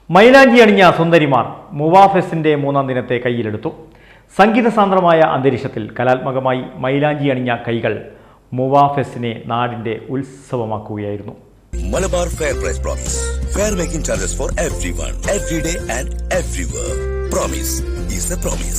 മൈലാഞ്ചി അണിഞ്ഞ സുന്ദരിമാർ മുവാഫെസിന്റെ മൂന്നാം ദിനത്തെ കയ്യിലെടുത്തു സംഗീത സാന്ദ്രമായ അന്തരീക്ഷത്തിൽ കലാത്മകമായി മൈലാഞ്ചി അണിഞ്ഞ കൈകൾ മുവാഫെസിനെ നാടിന്റെ ഉത്സവമാക്കുകയായിരുന്നു Malabar Fair Price Promise. Fair making charges for everyone, every day and everywhere. Promise is the promise.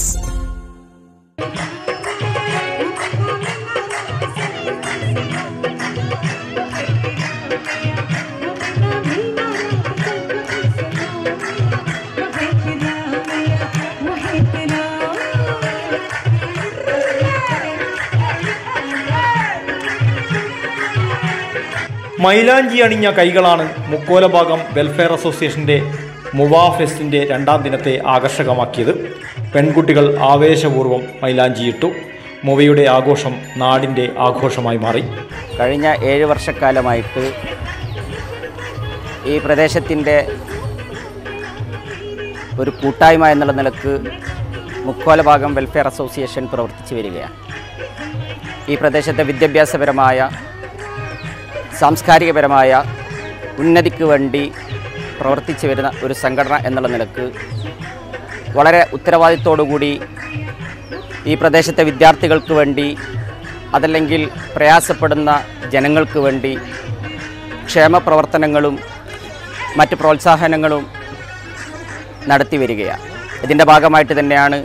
മൈലാഞ്ചി അണിഞ്ഞ കൈകളാണ് മുക്കോലഭാഗം വെൽഫെയർ അസോസിയേഷന്റെ മുവാഫെസ്റ്റിന്റെ രണ്ടാം ദിനത്തെ ആകർഷകമാക്കിയത് പെൺകുട്ടികൾ ആവേശപൂർവ്വം മൈലാഞ്ചിയിട്ടു മുവയുടെ ആഘോഷം നാടിന്റെ ആഘോഷമായി മാറി കഴിഞ്ഞ ഏഴ് വർഷക്കാലമായിട്ട് ഈ പ്രദേശത്തിൻ്റെ ഒരു കൂട്ടായ്മ എന്നുള്ള നിലക്ക് മുക്കോല ഭാഗം വെൽഫെയർ അസോസിയേഷൻ പ്രവർത്തിച്ചു വരികയാണ് ഈ പ്രദേശത്തെ വിദ്യാഭ്യാസപരമായ സാംസ്കാരികപരമായ ഉന്നതിക്ക് വേണ്ടി പ്രവർത്തിച്ചു വരുന്ന ഒരു സംഘടന എന്നുള്ള നിലക്ക് വളരെ ഉത്തരവാദിത്തോടുകൂടി ഈ പ്രദേശത്തെ വിദ്യാർത്ഥികൾക്ക് വേണ്ടി അതല്ലെങ്കിൽ പ്രയാസപ്പെടുന്ന ജനങ്ങൾക്ക് വേണ്ടി ക്ഷേമ പ്രവർത്തനങ്ങളും മറ്റ് പ്രോത്സാഹനങ്ങളും നടത്തി വരികയാണ് ഇതിൻ്റെ ഭാഗമായിട്ട് തന്നെയാണ്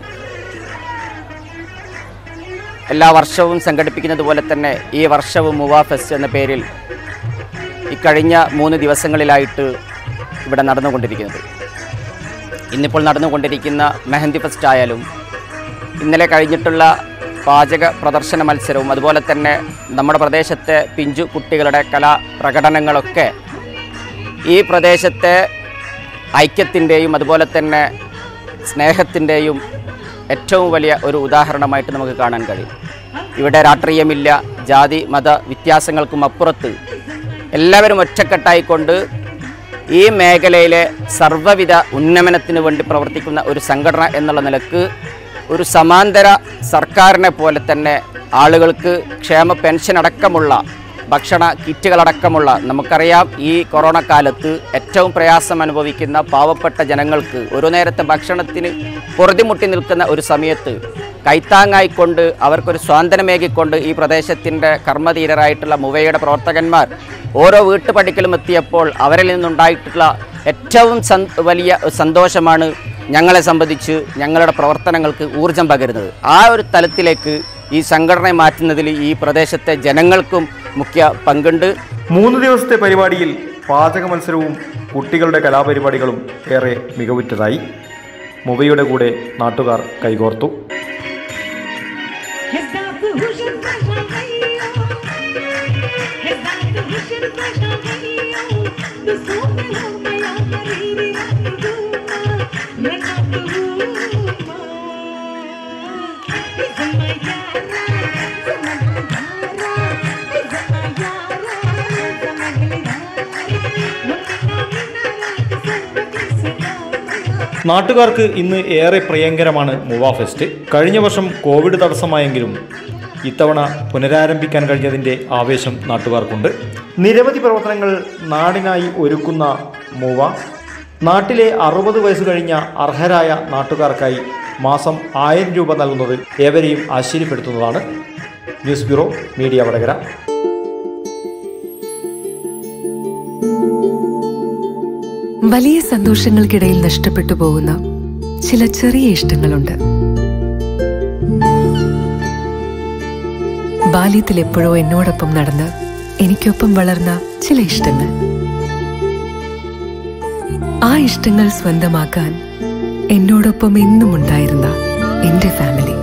എല്ലാ വർഷവും സംഘടിപ്പിക്കുന്നത് പോലെ തന്നെ ഈ വർഷവും മുവ ഫെസ്റ്റ് എന്ന പേരിൽ ഇക്കഴിഞ്ഞ മൂന്ന് ദിവസങ്ങളിലായിട്ട് ഇവിടെ നടന്നുകൊണ്ടിരിക്കുന്നത് ഇന്നിപ്പോൾ നടന്നുകൊണ്ടിരിക്കുന്ന മെഹന്തി ഫെസ്റ്റ് ആയാലും ഇന്നലെ കഴിഞ്ഞിട്ടുള്ള പാചക പ്രദർശന മത്സരവും അതുപോലെ തന്നെ നമ്മുടെ പ്രദേശത്തെ പിഞ്ചു കുട്ടികളുടെ കലാ പ്രകടനങ്ങളൊക്കെ ഈ പ്രദേശത്തെ ഐക്യത്തിൻ്റെയും അതുപോലെ തന്നെ സ്നേഹത്തിൻ്റെയും ഏറ്റവും വലിയ ഒരു ഉദാഹരണമായിട്ട് നമുക്ക് കാണാൻ കഴിയും ഇവിടെ രാഷ്ട്രീയമില്ല ജാതി മത വ്യത്യാസങ്ങൾക്കും അപ്പുറത്ത് എല്ലാവരും ഒറ്റക്കെട്ടായിക്കൊണ്ട് ഈ മേഖലയിലെ സർവ്വവിധ ഉന്നമനത്തിന് വേണ്ടി പ്രവർത്തിക്കുന്ന ഒരു സംഘടന എന്നുള്ള നിലക്ക് ഒരു സമാന്തര സർക്കാരിനെ പോലെ തന്നെ ആളുകൾക്ക് ക്ഷേമ പെൻഷൻ അടക്കമുള്ള ഭക്ഷണ കിറ്റുകളടക്കമുള്ള നമുക്കറിയാം ഈ കൊറോണ കാലത്ത് ഏറ്റവും പ്രയാസം അനുഭവിക്കുന്ന പാവപ്പെട്ട ജനങ്ങൾക്ക് ഒരു നേരത്തെ ഭക്ഷണത്തിന് പൊറുതിമുട്ടി നിൽക്കുന്ന ഒരു സമയത്ത് കൈത്താങ്ങായിക്കൊണ്ട് അവർക്കൊരു സ്വാതന്ത്ര്യമേകിക്കൊണ്ട് ഈ പ്രദേശത്തിൻ്റെ കർമ്മധീരരായിട്ടുള്ള മുവയുടെ പ്രവർത്തകന്മാർ ഓരോ വീട്ടുപടിക്കലും എത്തിയപ്പോൾ അവരിൽ നിന്നുണ്ടായിട്ടുള്ള ഏറ്റവും സന് വലിയ സന്തോഷമാണ് ഞങ്ങളെ സംബന്ധിച്ച് ഞങ്ങളുടെ പ്രവർത്തനങ്ങൾക്ക് ഊർജം പകരുന്നത് ആ ഒരു തലത്തിലേക്ക് ഈ സംഘടനയെ മാറ്റുന്നതിൽ ഈ പ്രദേശത്തെ ജനങ്ങൾക്കും മുഖ്യ പങ്കുണ്ട് മൂന്ന് ദിവസത്തെ പരിപാടിയിൽ പാചക മത്സരവും കുട്ടികളുടെ കലാപരിപാടികളും ഏറെ മികവുറ്റതായി മുവയുടെ കൂടെ നാട്ടുകാർ കൈകോർത്തു നാട്ടുകാർക്ക് ഇന്ന് ഏറെ പ്രിയങ്കരമാണ് മുവ ഫെസ്റ്റ് കഴിഞ്ഞ വർഷം കോവിഡ് തടസ്സമായെങ്കിലും ഇത്തവണ പുനരാരംഭിക്കാൻ കഴിഞ്ഞതിൻ്റെ ആവേശം നാട്ടുകാർക്കുണ്ട് നിരവധി പ്രവർത്തനങ്ങൾ നാടിനായി ഒരുക്കുന്ന മൂവ നാട്ടിലെ അറുപത് വയസ്സ് കഴിഞ്ഞ അർഹരായ നാട്ടുകാർക്കായി മാസം ആയിരം രൂപ നൽകുന്നത് ഏവരെയും ആശ്ചര്യപ്പെടുത്തുന്നതാണ് ന്യൂസ് ബ്യൂറോ മീഡിയ വടകര വലിയ സന്തോഷങ്ങൾക്കിടയിൽ നഷ്ടപ്പെട്ടു പോകുന്ന ചില ചെറിയ ഇഷ്ടങ്ങളുണ്ട് ബാല്യത്തിൽ എപ്പോഴോ എന്നോടൊപ്പം നടന്ന് എനിക്കൊപ്പം വളർന്ന ചില ഇഷ്ടങ്ങൾ ആ ഇഷ്ടങ്ങൾ സ്വന്തമാക്കാൻ എന്നോടൊപ്പം എന്നും ഉണ്ടായിരുന്ന എന്റെ ഫാമിലി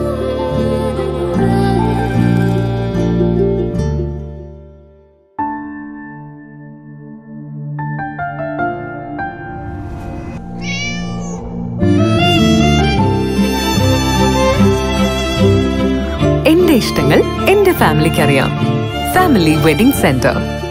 എന്റെ ഇഷ്ടങ്ങൾ എന്റെ ഫാമിലിക്ക് അറിയാം ഫാമിലി വെഡിംഗ് സെന്റർ